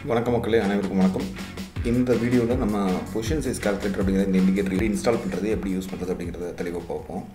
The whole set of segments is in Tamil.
வணக்கம் மக்களே அனைவருக்கும் வணக்கம் இந்த வீடியோவில் நம்ம பொசிஷன் சைஸ் கால்குலேட்டர் அப்படிங்கிற இந்த இண்டிகேட்டர் இன்ஸ்டால் பண்ணுறது எப்படி யூஸ் பண்ணுறது அப்படிங்கிறத தெளிவாக பார்ப்போம்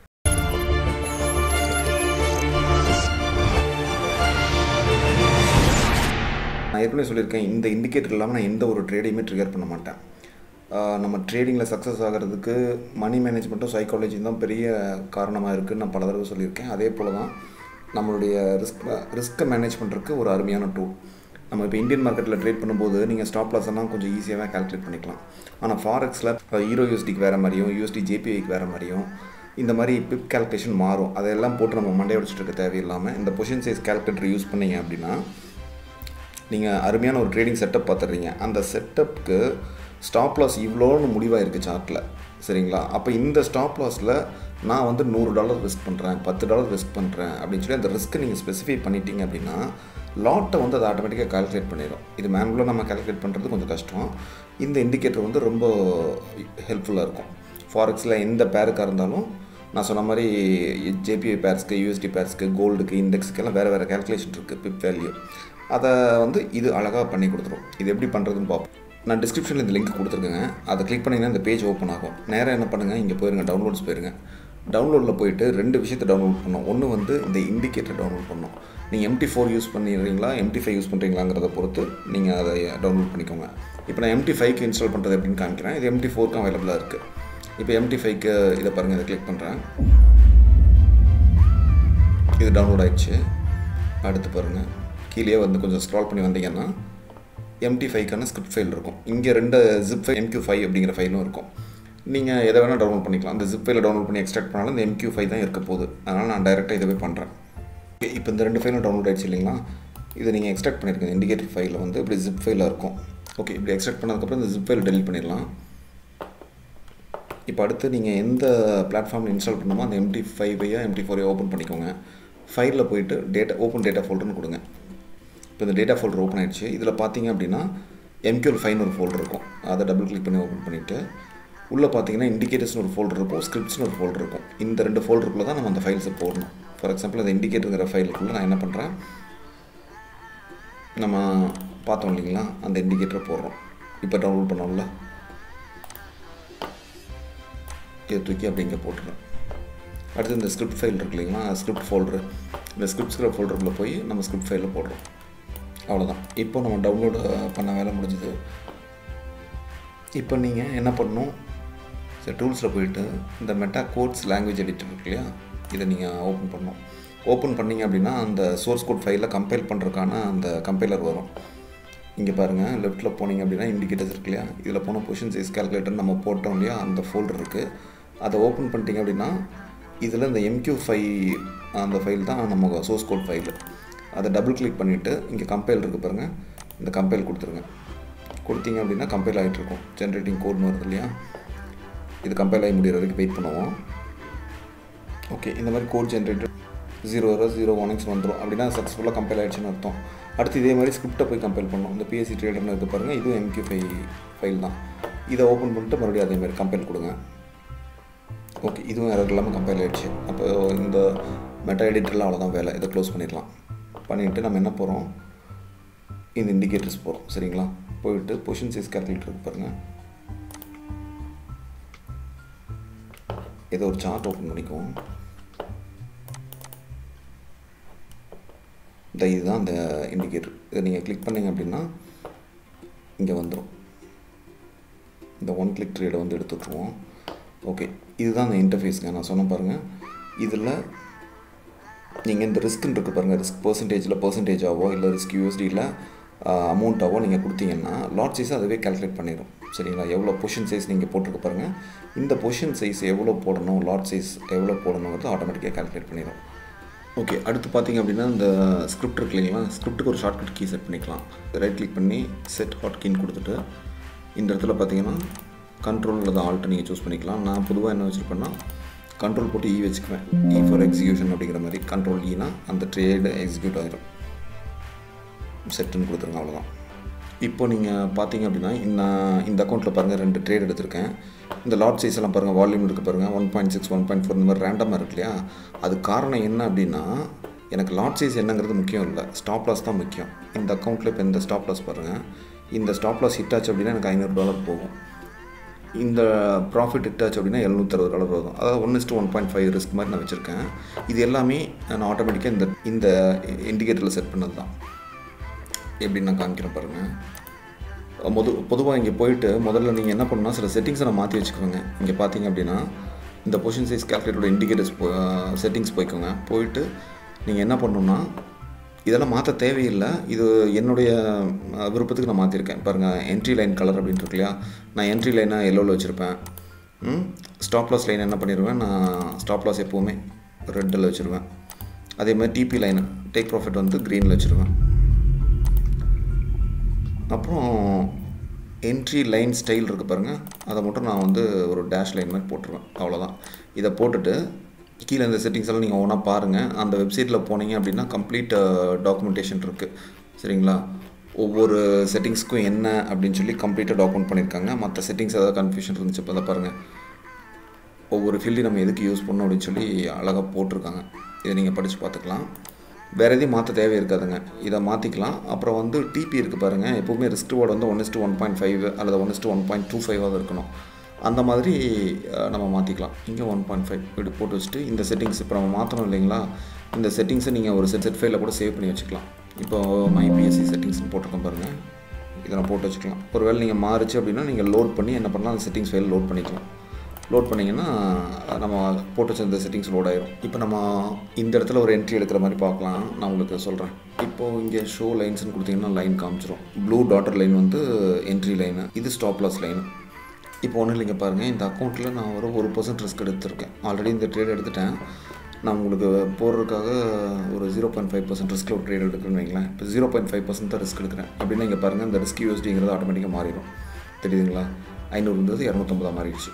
நான் ஏற்கனவே சொல்லியிருக்கேன் இந்த இண்டிகேட்டர் இல்லாமல் நான் எந்த ஒரு ட்ரேடையுமே ட்ரிகர் பண்ண மாட்டேன் ஆஹ் நம்ம ட்ரேடிங்கில் சக்ஸஸ் ஆகிறதுக்கு மணி மேனேஜ்மெண்ட்டும் சைக்காலஜியும் தான் பெரிய காரணமாக இருக்குதுன்னு நான் பல தடவை சொல்லியிருக்கேன் அதே போல் தான் நம்மளுடைய ரிஸ்க் ரிஸ்க்கை மேனேஜ் பண்ணுறதுக்கு ஒரு அருமையான டூல் நம்ம இப்போ இந்தியன் மார்க்கெட்டில் ட்ரேட் பண்ணும்போது நீங்கள் ஸ்டாப் லாஸ் எல்லாம் கொஞ்சம் ஈஸியாகவே கால்குலேட் பண்ணிக்கலாம் ஆனால் ஃபாரெக்ஸில் ஹீரோ யூஎஸ்டிக்கு வேறு மாதிரியும் யூஎஸ்டி ஜேபிஐக்கு வேறு மாதிரியும் இந்த மாதிரி பிப் கால்குலேஷன் மாறும் அதெல்லாம் போட்டு நம்ம மண்டை உடச்சிட்டு இருக்க தேவையில்லாமல் இந்த பொசிஷன் சைஸ் கால்குலேட்டர் யூஸ் பண்ணீங்க அப்படின்னா நீங்கள் அருமையான ஒரு ட்ரேடிங் செட்டப் பார்த்துடுறீங்க அந்த செட்டப்புக்கு ஸ்டாப் லாஸ் இவ்வளோன்னு முடிவாக இருக்குது சார்ட்டில் சரிங்களா அப்போ இந்த ஸ்டாப் லாஸில் நான் வந்து நூறு டாலர் ரிஸ்க் பண்ணுறேன் பத்து டாலர் ரிஸ்க் பண்ணுறேன் அப்படின்னு சொல்லி அந்த ரிஸ்க்கை நீங்கள் ஸ்பெசிஃபை பண்ணிட்டீங்க அப்படின்னா லாட்டை வந்து அது ஆட்டோமேட்டிக்காக கால்குலேட் பண்ணிடும் இது மேனுவலாக நம்ம கால்குலேட் பண்ணுறது கொஞ்சம் கஷ்டம் இந்த இண்டிகேட்டர் வந்து ரொம்ப ஹெல்ப்ஃபுல்லாக இருக்கும் ஃபாரெக்ஸில் எந்த பேருக்காக இருந்தாலும் நான் சொன்ன மாதிரி ஜேபிஐ பேர்ஸ்க்கு யூஎஸ்டி பேர்ஸ்க்கு கோல்டுக்கு இண்டெக்ஸுக்கெல்லாம் வேறு வேறு கேல்குலேஷன் இருக்குது பிப் வேல்யூ அதை வந்து இது அழகாக பண்ணி கொடுத்துரும் இது எப்படி பண்ணுறதுன்னு பார்ப்போம் நான் டிஸ்கிரிப்ஷனில் இந்த லிங்க் கொடுத்துருக்கேங்க அதை கிளிக் பண்ணிங்கன்னா இந்த பேஜ் ஓப்பன் ஆகும் நேராக என்ன பண்ணுங்கள் இங்கே போயிருங்க டவுன்லோட்ஸ் போயிருங்க டவுன்லோடில் போயிட்டு ரெண்டு விஷயத்தை டவுன்லோட் பண்ணோம் ஒன்று வந்து இந்த இண்டிகேட்டர் டவுன்லோட் பண்ணோம் நீங்கள் எம்டி ஃபோர் யூஸ் பண்ணிடுறீங்களா எம்டி ஃபைவ் யூஸ் பண்ணுறீங்களாங்கிறத பொறுத்து நீங்கள் அதை டவுன்லோட் பண்ணிக்கோங்க இப்போ நான் எம்டி ஃபைவ்க்கு இன்ஸ்டால் பண்ணுறது எப்படின்னு காமிக்கிறேன் இது எம்டி ஃபோருக்கும் அவைலபிளாக இருக்குது இப்போ எம்டி ஃபைவ்க்கு இதை பாருங்கள் இதை கிளிக் பண்ணுறேன் இது டவுன்லோட் ஆயிடுச்சு அடுத்து பாருங்கள் கீழே வந்து கொஞ்சம் ஸ்க்ரால் பண்ணி வந்தீங்கன்னா எம்டி ஃபைவ்க்கான ஸ்கிரிப்ட் ஃபைல் இருக்கும் இங்கே ரெண்டு ஜிப் ஃபைல் எம்கியூ ஃபைவ் அப்படிங்கிற ஃபைலும் இருக்கும் நீங்கள் எதை வேணால் டவுன்லோட் பண்ணிக்கலாம் அந்த ஜிப் ஃபைலை டவுன்லோட் பண்ணி எக்ஸ்ட்ராக்ட் பண்ணாலும் இந்த எம்கியூ ஃபைவ் தான் இருக்க போகுது அதனால் நான் டைரெக்டாக இதை போய் பண்ணுறேன் இப்போ இந்த ரெண்டு ஃபைலும் டவுன்லோட் ஆயிடுச்சு இல்லைங்களா இதை நீங்கள் எக்ஸ்ட்ராக்ட் பண்ணியிருக்கீங்க இண்டிகேட்டர் ஃபைலில் வந்து இப்படி ஜிப் ஃபைலாக இருக்கும் ஓகே இப்படி எக்ஸ்ட்ராக்ட் பண்ணதுக்கப்புறம் இந்த ஜிப் ஃபைல் டெலிட் பண்ணிடலாம் இப்போ அடுத்து நீங்கள் எந்த பிளாட்ஃபார்மில் இன்ஸ்டால் பண்ணணுமோ அந்த எம்டி ஃபைவையா எம்டி ஃபோரையோ ஓப்பன் பண்ணிக்கோங்க ஃபைலில் போயிட்டு டேட்டா ஓப்பன் டேட்டா ஃபோல்டர்னு கொடுங்க இப்போ இந்த டேட்டா ஃபோல்டர் ஓப்பன் ஆயிடுச்சு இதில் பார்த்தீங்க அப்படின்னா எம்கியூல் ஃபைன் ஒரு ஃபோல்டர் இருக்கும் அதை டபுள் கிளிக் பண்ணி ஓப்பன் பண்ணிவிட்டு உள்ளே பார்த்தீங்கன்னா இண்டிகேட்டர்ஸ்னு ஒரு ஃபோல்டர் இருக்கும் ஸ்கிரிப்ட்ஸ்னு ஒரு ஃபோல்டர் இருக்கும் இந்த ரெண்டு ஃபோல்டருக்குள்ளே தான் நம்ம அந்த ஃபைல்ஸை போடணும் ஃபார் எக்ஸாம்பிள் அந்த இண்டிகேட்டருங்கிற ஃபைலுக்குள்ளே நான் என்ன பண்ணுறேன் நம்ம பார்த்தோம் இல்லைங்களா அந்த இண்டிகேட்டரை போடுறோம் இப்போ டவுன்லோட் பண்ணோம்ல இதை தூக்கி அப்படி இங்கே போட்டுருவேன் அடுத்து இந்த ஸ்கிரிப்ட் ஃபைல் இருக்கு இல்லைங்களா ஸ்கிரிப்ட் ஃபோல்டரு இந்த ஸ்கிரிப்ட் ஸ்கிரிப்ட் ஃபோல்டருக்குள்ளே போய் நம்ம ஸ்கிரிப்ட் ஃபைலில் போடுறோம் அவ்வளோதான் இப்போ நம்ம டவுன்லோடு பண்ண வேலை முடிஞ்சுது இப்போ நீங்கள் என்ன பண்ணணும் சரி டூல்ஸில் போயிட்டு இந்த மெட்டா கோட்ஸ் லாங்குவேஜ் எடிட்டர் இருக்கு இல்லையா இதை நீங்கள் ஓப்பன் பண்ணணும் ஓப்பன் பண்ணிங்க அப்படின்னா அந்த சோர்ஸ் கோட் ஃபைலில் கம்பைல் பண்ணுறதுக்கான அந்த கம்பைலர் வரும் இங்கே பாருங்கள் லெஃப்ட்டில் போனீங்க அப்படின்னா இண்டிகேட்டர்ஸ் இருக்கு இல்லையா இதில் போனால் பொசிஷன் சைஸ் கால்குலேட்டர் நம்ம போட்டோம் இல்லையா அந்த ஃபோல்டர் இருக்குது அதை ஓப்பன் பண்ணிட்டீங்க அப்படின்னா இதில் இந்த எம்கியூ ஃபைவ் அந்த ஃபைல் தான் நம்ம சோர்ஸ் கோட் ஃபைலு அதை டபுள் கிளிக் பண்ணிவிட்டு இங்கே கம்பைல் இருக்குது பாருங்கள் இந்த கம்பைல் கொடுத்துருங்க கொடுத்தீங்க அப்படின்னா கம்பைல் ஆகிட்டு இருக்கும் ஜென்ரேட்டிங் கோட்னு வருது இல்லையா இது கம்பைல் ஆகி முடிகிற வரைக்கும் வெயிட் பண்ணுவோம் ஓகே இந்த மாதிரி கோட் ஜென்ரேட்டர் ஜீரோ வர ஜீரோ ஒனிக்ஸ் வந்துடும் அப்படின்னா சக்ஸஸ்ஃபுல்லாக கம்பைல் ஆகிடுச்சுன்னு அர்த்தம் அடுத்து இதே மாதிரி ஸ்கிரிப்டை போய் கம்பைல் பண்ணோம் இந்த பிஎஸ்சி ட்ரேடர்னு இருக்குது பாருங்கள் இதுவும் எம்கியூ ஃபைவ் ஃபைல் தான் இதை ஓப்பன் பண்ணிட்டு மறுபடியும் அதே மாதிரி கம்பைல் கொடுங்க ஓகே இதுவும் எரர் இல்லாமல் கம்பைல் ஆகிடுச்சு அப்போ இந்த மெட்டா எடிட்டரில் அவ்வளோதான் வேலை இதை க்ளோஸ் பண்ணிடலாம் பண்ணிவிட்டு நம்ம என்ன போகிறோம் இந்த இண்டிகேட்டர்ஸ் போகிறோம் சரிங்களா போயிட்டு பொசிஷன் சைஸ் கால்குலேட்டருக்கு பாருங்கள் ஏதோ ஒரு சார்ட் ஓப்பன் பண்ணிக்குவோம் இந்த இதுதான் அந்த இண்டிகேட்டர் இதை நீங்கள் கிளிக் பண்ணிங்க அப்படின்னா இங்கே வந்துடும் இந்த ஒன் கிளிக் ட்ரேடை வந்து எடுத்து விட்ருவோம் ஓகே இதுதான் அந்த இன்டர்ஃபேஸுங்க நான் சொன்ன பாருங்கள் இதில் நீங்கள் இந்த ரிஸ்க்குன்னு இருக்குது பாருங்கள் ரிஸ்க் பர்சன்டேஜில் பர்சன்டேஜாவோ இல்லை ரிஸ்க் யூஎஸ்டியில் அமௌண்ட்டாவோ நீங்கள் கொடுத்தீங்கன்னா லாட் சைஸ் அதுவே கால்குலேட் பண்ணிடும் சரிங்களா எவ்வளோ பொசிஷன் சைஸ் நீங்கள் போட்டிருக்க பாருங்கள் இந்த பொசிஷன் சைஸ் எவ்வளோ போடணும் லாட் சைஸ் எவ்வளோ போடணுங்கிறது ஆட்டோமேட்டிக்காக கால்குலேட் பண்ணிடும் ஓகே அடுத்து பார்த்தீங்க அப்படின்னா இந்த ஸ்கிரிப்ட் இருக்கு இல்லைங்களா ஸ்கிரிப்ட்டுக்கு ஒரு ஷார்ட்கட் கீ செட் பண்ணிக்கலாம் ரைட் கிளிக் பண்ணி செட் ஹாட் கீன்னு கொடுத்துட்டு இந்த இடத்துல பார்த்தீங்கன்னா கண்ட்ரோல் அல்லது ஆல்ட்டை நீங்கள் சூஸ் பண்ணிக்கலாம் நான் பொதுவாக என்ன வச்சுருப்பேன்னா கண்ட்ரோல் போட்டு இ வச்சுக்குவேன் இ ஃபார் எக்ஸிக்யூஷன் அப்படிங்கிற மாதிரி கண்ட்ரோல் ஈனா அந்த ட்ரேடு எக்ஸிக்யூட் ஆகிடும் செட்டுன்னு கொடுத்துருங்க அவ்வளோதான் இப்போ நீங்கள் பார்த்தீங்க அப்படின்னா நான் இந்த அக்கௌண்ட்டில் பாருங்கள் ரெண்டு ட்ரேட் எடுத்திருக்கேன் இந்த லாட் சைஸ் எல்லாம் பாருங்கள் வால்யூம் இருக்குது பாருங்கள் one point six one point four இந்த மாதிரி ரேண்டமாக இருக்கு இல்லையா அது காரணம் என்ன அப்படின்னா எனக்கு லாட் சைஸ் என்னங்கிறது முக்கியம் இல்லை ஸ்டாப் லாஸ் தான் முக்கியம் இந்த அக்கௌண்ட்டில் இப்போ இந்த ஸ்டாப் லாஸ் பாருங்கள் இந்த ஸ்டாப் லாஸ் ஹிட் ஆச்சு அப்படின்னா எனக்கு ஐநூறு டாலர் போகும் இந்த ப்ராஃபிட் ஹிட் ஆச்சு அப்படின்னா எழுநூற்றறுபது டாலர் வரும் அதாவது one is to one point five risk மாதிரி நான் வச்சுருக்கேன் இது எல்லாமே நான் ஆட்டோமேட்டிக்காக இந்த இந்த இண்டிகேட்டரில் செட் பண்ணது தான் எப்படின்னு நான் காமிக்கிறேன் பாருங்கள் பொது பொதுவாக இங்கே போயிட்டு முதல்ல நீங்கள் என்ன பண்ணணும்னா சில செட்டிங்ஸை நான் மாற்றி வச்சுக்கோங்க இங்கே பார்த்தீங்க அப்படின்னா இந்த பொசிஷன் சைஸ் கேல்குலேட்டரோட இண்டிகேட்டர்ஸ் போ செட்டிங்ஸ் போய்க்கோங்க போயிட்டு நீங்கள் என்ன பண்ணணும்னா இதெல்லாம் மாற்ற தேவையில்லை இது என்னுடைய அஹ், விருப்பத்துக்கு நான் மாற்றிருக்கேன் பாருங்கள் என்ட்ரி லைன் கலர் அப்படின்னு இருக்கு இல்லையா நான் என்ட்ரி லைனை எல்லோவில் வச்சுருப்பேன் ஸ்டாப் லாஸ் லைன் என்ன பண்ணிடுவேன் நான் ஸ்டாப் லாஸ் எப்போவுமே ரெட்டில் வச்சுருவேன் அதே மாதிரி டிபி லைன் டேக் ப்ராஃபிட் வந்து க்ரீனில் வச்சுருவேன் அப்புறம் என்ட்ரி லைன் ஸ்டைல் இருக்குது பாருங்கள் அதை மட்டும் நான் வந்து ஒரு டேஷ் லைன் மாதிரி போட்டுருவேன் அவ்வளோதான் இதை போட்டுட்டு கீழே இந்த செட்டிங்ஸ் எல்லாம் நீங்கள் ஒன்றா பாருங்கள் அந்த வெப்சைட்டில் போனீங்க அப்படின்னா கம்ப்ளீட் டாக்குமெண்டேஷன் இருக்குது சரிங்களா ஒவ்வொரு செட்டிங்ஸ்க்கும் என்ன அப்படின்னு சொல்லி கம்ப்ளீட்டாக டாக்குமெண்ட் பண்ணியிருக்காங்க மற்ற செட்டிங்ஸ் ஏதாவது கன்ஃபியூஷன் இருந்துச்சு இப்போ அதை பாருங்கள் ஒவ்வொரு ஃபீல்டையும் நம்ம எதுக்கு யூஸ் பண்ணணும் அப்படின்னு சொல்லி அழகாக போட்டிருக்காங்க இதை நீங்கள் படித்து பார்த்துக்கலாம் வேறு எதையும் மாற்ற தேவை இருக்காதுங்க இதை மாற்றிக்கலாம் அப்புறம் வந்து டிபி இருக்குது பாருங்கள் எப்போவுமே ரிஸ்க் ரிவார்டு வந்து one is to one point five அல்லது one is to one point two ஃபைவாக இருக்கணும் அந்த மாதிரி அஹ், நம்ம மாற்றிக்கலாம் இங்கே ஒன் பாயிண்ட் ஃபைவ் இப்படி போட்டு வச்சுட்டு இந்த செட்டிங்ஸ் இப்போ நம்ம மாற்றணும் இல்லைங்களா இந்த செட்டிங்ஸை நீங்கள் ஒரு செட் செட் ஃபைலில் கூட சேவ் பண்ணி வச்சுக்கலாம் இப்போ மைபிஎஸ்சி செட்டிங்ஸ்னு போட்டிருக்கோம் பாருங்கள் இதை நான் போட்டு வச்சுக்கலாம் ஒருவேளை நீங்கள் மாறுச்சு அப்படின்னா நீங்கள் லோட் பண்ணி என்ன பண்ணலாம் அந்த செட்டிங்ஸ் ஃபைல் லோட் பண்ணிக்கலாம் லோட் பண்ணிங்கன்னா நம்ம போட்டு வச்சிருந்த செட்டிங்ஸ் லோட் ஆயிரும் இப்போ நம்ம இந்த இடத்துல ஒரு என்ட்ரி எடுக்கிற மாதிரி பார்க்கலாம் நான் உங்களுக்கு சொல்கிறேன் இப்போது இங்கே ஷோ லைன்ஸ்னு கொடுத்தீங்கன்னா லைன் காமிச்சிரும் ப்ளூ டாட்டர் லைன் வந்து என்ட்ரி லைனு இது ஸ்டாப் லாஸ் லைனு இப்போ ஒன்றும் இல்லைங்க பாருங்கள் இந்த அக்கௌண்ட்டில் நான் ஒரு ஒரு பர்சன்ட் ரிஸ்க் எடுத்திருக்கேன் ஆல்ரெடி இந்த ட்ரேட் எடுத்துட்டேன் நான் உங்களுக்கு போடுறதுக்காக ஒரு ஜீரோ பாயிண்ட் ஃபைவ் பர்சன்ட் ரிஸ்க்கில் ஒரு ட்ரேட் எடுக்கிறேன்னு வைங்களேன் இப்போ ஜீரோ பாயிண்ட் ஃபைவ் பர்சன்ட் தான் ரிஸ்க் எடுக்கிறேன் அப்படின்னா இங்கே பாருங்கள் இந்த ரிஸ்க் யூஎஸ்டிங்கிறது ஆட்டோமேட்டிக்காக மாறிடும் தெரியுதுங்களா ஐநூறுன்றது இரநூத்தம்பதாக மாறிடுச்சு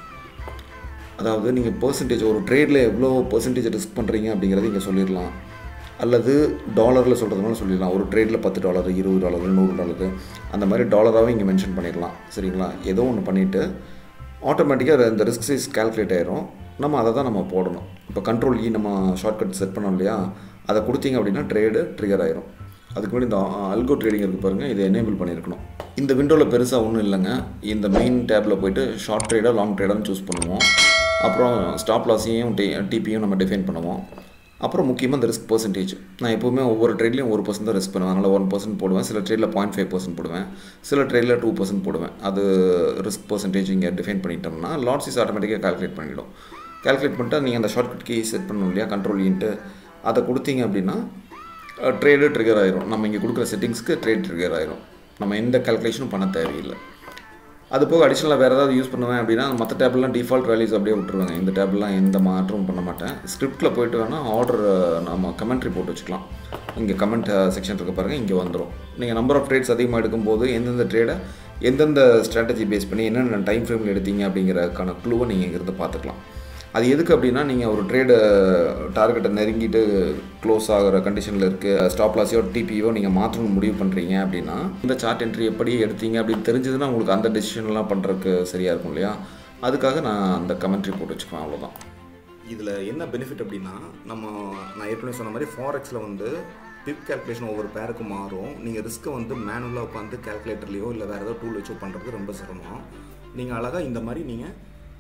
அதாவது நீங்கள் பர்சன்டேஜ் ஒரு ட்ரேடில் எவ்வளோ பர்சன்டேஜ் ரிஸ்க் பண்ணுறீங்க அப்படிங்கிறத இங்கே சொல்லிடலாம் அல்லது டாலரில் சொல்கிறதுனால சொல்லிடலாம் ஒரு ட்ரேடில் பத்து டாலர் இருபது டாலர் நூறு டாலரு அந்த மாதிரி டாலராகவே இங்கே மென்ஷன் பண்ணிடலாம் சரிங்களா ஏதோ ஒன்று பண்ணிவிட்டு ஆட்டோமேட்டிக்காக இந்த ரிஸ்க் சைஸ் கால்குலேட் ஆயிரும் நம்ம அதை தான் நம்ம போடணும் இப்போ கண்ட்ரோல் இ நம்ம ஷார்ட்கட் செட் பண்ணோம் இல்லையா அதை கொடுத்தீங்க அப்படின்னா ட்ரேடு ட்ரிகர் ஆயிரும் அதுக்கு முன்னாடி இந்த அல்கோ ட்ரேடிங் இருக்குது பாருங்கள் இதை எனேபிள் பண்ணியிருக்கணும் இந்த விண்டோவில் பெருசாக ஒன்றும் இல்லைங்க இந்த மெயின் டேப்பில் போயிட்டு ஷார்ட் ட்ரேடாக லாங் ட்ரேடான்னு சூஸ் பண்ணுவோம் அப்புறம் ஸ்டாப் லாஸையும் டி டிபியும் நம்ம டிஃபைன் பண்ணுவோம் அப்புறம் முக்கியமாக இந்த ரிஸ்க் பர்சன்டேஜ் நான் எப்போவுமே ஒவ்வொரு ட்ரேட்லையும் ஒரு பர்சன்ட் தான் ரிஸ்க் பண்ணுவேன் அதனால் ஒன் பர்சன்ட் போடுவேன் சில ட்ரேடில் பாயிண்ட் ஃபைவ் பர்சன்ட் போடுவேன் சில ட்ரேடில் டூ பர்சன்ட் போடுவேன் அது ரிஸ்க் பர்சன்டேஜ் இங்கே டிஃபைன் பண்ணிட்டோம்னா லாட்ஸிஸ் ஆட்டோமேட்டிக்காக கால்குலேட் பண்ணிடும் கால்குலேட் பண்ணிட்டா நீங்கள் அந்த ஷார்ட்கட் கீ செட் பண்ணணும் இல்லையா கண்ட்ரோல் இன்ட்டு அதை கொடுத்தீங்க அப்படின்னா ட்ரேடு ட்ரிகர் ஆயிரும் நம்ம இங்கே கொடுக்குற செட்டிங்ஸ்க்கு ட்ரேட் ட்ரிகர் ஆயிரும் நம்ம எந்த கால்குலேஷனும் பண்ண தேவையில்லை அது போக அடிஷ்னலாக வேறு ஏதாவது யூஸ் பண்ணுவேன் அப்படின்னா மற்ற டேப்லாம் டிஃபால்ட் வேல்யூஸ் அப்படியே விட்டுருவாங்க இந்த டேப்லாம் எந்த மாற்றமும் பண்ண மாட்டேன் ஸ்கிரிப்டில் போயிட்டு வேணால் ஆர்டர் நம்ம கமெண்ட்ரி போட்டு வச்சுக்கலாம் இங்கே கமெண்ட் செக்ஷன் இருக்க பாருங்கள் இங்கே வந்துடும் நீங்கள் நம்பர் ஆஃப் ட்ரேட்ஸ் அதிகமாக எடுக்கும்போது எந்தெந்த ட்ரேடை எந்தெந்த ஸ்ட்ராட்டஜி பேஸ் பண்ணி என்னென்ன டைம் ஃப்ரேமில் எடுத்தீங்க அப்படிங்கிறதுக்கான க்ளூவை நீங்கள் இங்கிருந்து பார்த்துக்கலாம் அது எதுக்கு அப்படின்னா நீங்கள் ஒரு ட்ரேடு டார்கெட்டை நெருங்கிட்டு க்ளோஸ் ஆகிற கண்டிஷனில் இருக்குது ஸ்டாப் லாஸையோ டிபியோ நீங்கள் மாற்றணும்னு முடிவு பண்ணுறீங்க அப்படின்னா இந்த சார்ட் என்ட்ரி எப்படி எடுத்தீங்க அப்படின்னு தெரிஞ்சதுன்னா உங்களுக்கு அந்த டெசிஷன்லாம் பண்ணுறதுக்கு சரியாக இருக்கும் இல்லையா அதுக்காக நான் அந்த கமெண்ட்ரி போட்டு வச்சுக்குவேன் அவ்வளோதான் இதில் என்ன பெனிஃபிட் அப்படின்னா நம்ம நான் ஏற்கனவே சொன்ன மாதிரி ஃபாரெக்ஸில் வந்து பிப் கால்குலேஷன் ஒவ்வொரு பேருக்கு மாறும் நீங்கள் ரிஸ்க்கை வந்து மேனுவலாக உட்காந்து கால்குலேட்டர்லையோ இல்லை வேறு ஏதோ டூல் வச்சோ பண்ணுறது ரொம்ப சிரமம் நீங்கள் அழகாக இந்த மாதிரி நீங்கள்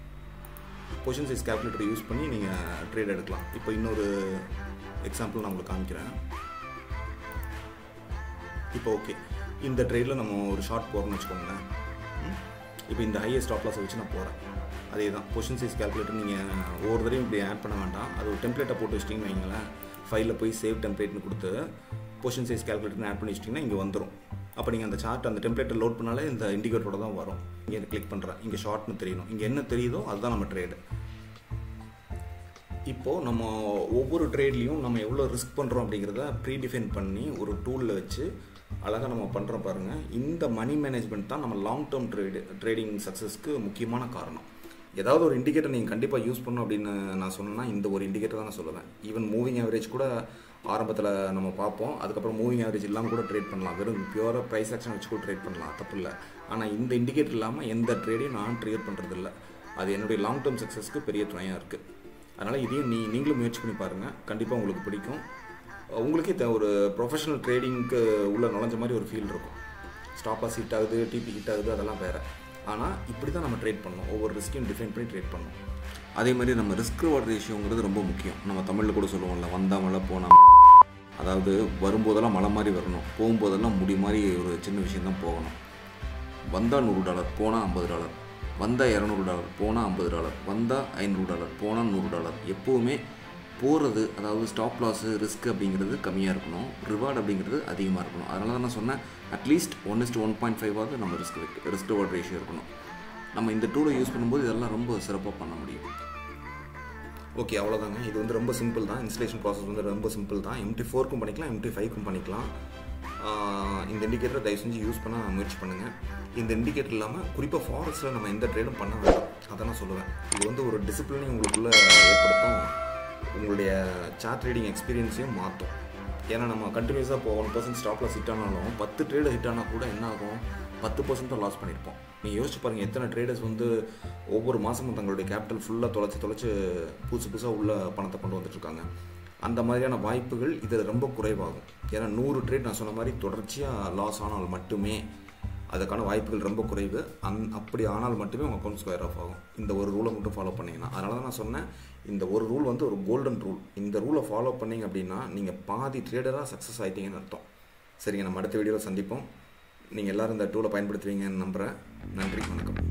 பொசிஷன் சைஸ் கால்குலேட்டர் யூஸ் பண்ணி நீங்கள் ட்ரேட் எடுக்கலாம் இப்போ இன்னொரு எக்ஸாம்பிள் நான் உங்களுக்கு காமிக்கிறேன் இப்போ ஓகே இந்த ட்ரேடில் நம்ம ஒரு ஷார்ட் போகிறோம்னு வச்சுக்கோங்களேன் ம்? இப்போ இந்த ஹையஸ்ட் ஸ்டாப் லாஸை வச்சு நான் போகிறேன் அதே தான் பொசிஷன் சைஸ் கால்குலேட்டர் நீங்கள் ஒவ்வொரு தடவையும் இப்படி ஆட் பண்ண வேண்டாம் அது ஒரு டெம்ப்ளேட்டை போட்டு வச்சிட்டிங்கன்னு வைங்களேன் ஃபைலில் போய் சேவ் டெம்ப்ளேட்னு கொடுத்து பொசிஷன் சைஸ் கால்குலேட்டர்னு ஆட் பண்ணி வச்சிட்டிங்கன்னா இங்கே வந்துடும் அப்போ நீங்கள் அந்த சார்ட் அந்த டெம்ப்ளேட்டை லோட் பண்ணாலே இந்த இண்டிகேட்டரோட தான் வரும் இங்கே கிளிக் பண்ணுறேன் இங்கே ஷார்ட்னு தெரியணும் இங்கே என்ன தெரியுதோ அதுதான் நம்ம ட்ரேடு இப்போது நம்ம ஒவ்வொரு ட்ரேட்லேயும் நம்ம எவ்வளோ ரிஸ்க் பண்ணுறோம் அப்படிங்கிறத ப்ரீ டிஃபைன் பண்ணி ஒரு டூலில் வச்சு அழகாக நம்ம பண்ணுறோம் பாருங்கள் இந்த மணி மேனேஜ்மெண்ட் தான் நம்ம லாங் டேர்ம் ட்ரேடு ட்ரேடிங் சக்ஸஸ்க்கு முக்கியமான காரணம் ஏதாவது ஒரு இண்டிகேட்டர் நீங்கள் கண்டிப்பாக யூஸ் பண்ணணும் அப்படின்னு நான் சொன்னேன்னா இந்த ஒரு இண்டிகேட்டர் தான் நான் சொல்லுவேன் ஈவன் மூவிங் ஆவரேஜ் கூட ஆரம்பத்தில் நம்ம பார்ப்போம் அதுக்கப்புறம் மூவிங் ஆவரேஜ் இல்லாமல் கூட ட்ரேட் பண்ணலாம் வெறும் பியூராக ப்ரைஸ் ஆக்ஷன் வச்சு கூட ட்ரேட் பண்ணலாம் தப்பு இல்லை ஆனால் இந்த இண்டிகேட்டர் இல்லாமல் எந்த ட்ரேடையும் நான் ட்ரேட் பண்ணுறது இல்லை அது என்னுடைய லாங் டேர்ம் சக்ஸஸ்க்கு பெரிய துணையாக இருக்குது அதனால் இதையும் நீ நீங்களும் முயற்சி பண்ணி பாருங்கள் கண்டிப்பாக உங்களுக்கு பிடிக்கும் உங்களுக்கே த- ஒரு ப்ரொஃபஷனல் ட்ரேடிங்க்கு உள்ள நுழைஞ்ச மாதிரி ஒரு ஃபீல் இருக்கும் ஸ்டாப் லாஸ் ஹிட் ஆகுது டிபி ஹிட் ஆகுது அதெல்லாம் வேறு ஆனால் இப்படி தான் நம்ம ட்ரேட் பண்ணணும் ஒவ்வொரு ரிஸ்க்கையும் டிஃபைன் பண்ணி ட்ரேட் பண்ணணும் அதே மாதிரி நம்ம ரிஸ்க் ரிவார்ட் ரேஷியோங்கிறது ரொம்ப முக்கியம் நம்ம தமிழில் கூட சொல்லுவோம்ல வந்தா மழை போனா அதாவது வரும்போதெல்லாம் மழை மாதிரி வரணும் போகும்போதெல்லாம் முடி மாதிரி ஒரு சின்ன விஷயம் தான் போகணும் வந்தால் நூறு டாலர் போனால் ஐம்பது டாலர் வந்தால் இரநூறு டாலர் போனால் ஐம்பது டாலர் வந்தால் ஐநூறு டாலர் போனால் நூறு டாலர் எப்போவுமே போகிறது அதாவது ஸ்டாப் லாஸு ரிஸ்க் அப்படிங்கிறது கம்மியாக இருக்கணும் ரிவார்டு அப்படிங்கிறது அதிகமாக இருக்கணும் அதனால தான் நான் சொன்னேன் at least one is to one point ஃபைவாவது நம்ம ரிஸ்க் ரிஸ்க் ரிவார்ட் ரேஷியோ இருக்கணும் நம்ம இந்த டூலை யூஸ் பண்ணும்போது இதெல்லாம் ரொம்ப சிறப்பாக பண்ண முடியும் ஓகே அவ்வளோதாங்க இது வந்து ரொம்ப சிம்பிள் தான் இன்ஸ்டலேஷன் ப்ராசஸ் வந்து ரொம்ப சிம்பிள் தான் எம்டி ஃபோர்க்கும் பண்ணிக்கலாம் எம்டி ஃபைவ்க்கும் பண்ணிக்கலாம் ஆஹ் இந்த இண்டிகேட்டரை தயவு செஞ்சு யூஸ் பண்ண முயற்சி பண்ணுங்கள் இந்த இண்டிகேட்டர் இல்லாமல் குறிப்பாக ஃபாரஸ்ட்டில் நம்ம எந்த ட்ரேடும் பண்ண வேண்டாம் அதை நான் சொல்லுவேன் இது வந்து ஒரு டிசிப்ளினையும் உங்களுக்குள்ளே ஏற்படுத்தும் உங்களுடைய சார்ட் ட்ரேடிங் எக்ஸ்பீரியன்ஸையும் மாற்றும் ஏன்னா நம்ம கண்டினியூஸாக இப்போ ஒன் பர்சன்ட் ஸ்டாப்பில் ஹிட் ஆனாலும் பத்து ட்ரேடு ஹிட் ஆனால் கூட என்ன ஆகும் பத்து பர்சன்ட் தான் லாஸ் பண்ணியிருப்போம் நீங்கள் யோசிச்சு பாருங்கள் எத்தனை ட்ரேடர்ஸ் வந்து ஒவ்வொரு மாதமும் தங்களுடைய கேபிட்டல் ஃபுல்லாக தொலைச்சி தொலைச்சி புதுசு புதுசாக உள்ள பணத்தை கொண்டு வந்துட்டுருக்காங்க அந்த மாதிரியான வாய்ப்புகள் இதில் ரொம்ப குறைவாகும் ஏன்னா நூறு ட்ரேட் நான் சொன்ன மாதிரி தொடர்ச்சியாக லாஸ் ஆனால் மட்டுமே அதுக்கான வாய்ப்புகள் ரொம்ப குறைவு அந் அப்படி ஆனால் மட்டுமே உங்கள் அக்கௌண்ட் ஸ்கொயர் ஆஃப் ஆகும் இந்த ஒரு ரூலை மட்டும் ஃபாலோ பண்ணீங்கன்னா அதனால தான் நான் சொன்னேன் இந்த ஒரு ரூல் வந்து ஒரு கோல்டன் ரூல் இந்த ரூலை ஃபாலோ பண்ணீங்க அப்படின்னா நீங்கள் பாதி ட்ரேடராக சக்ஸஸ் ஆகிட்டீங்கன்னு அர்த்தம் சரிங்க நம்ம அடுத்த வீடியோவில் சந்திப்போம் நீங்கள் எல்லோரும் இந்த டூலை பயன்படுத்துவீங்கன்னு நம்புகிறேன் நன்றி வணக்கம்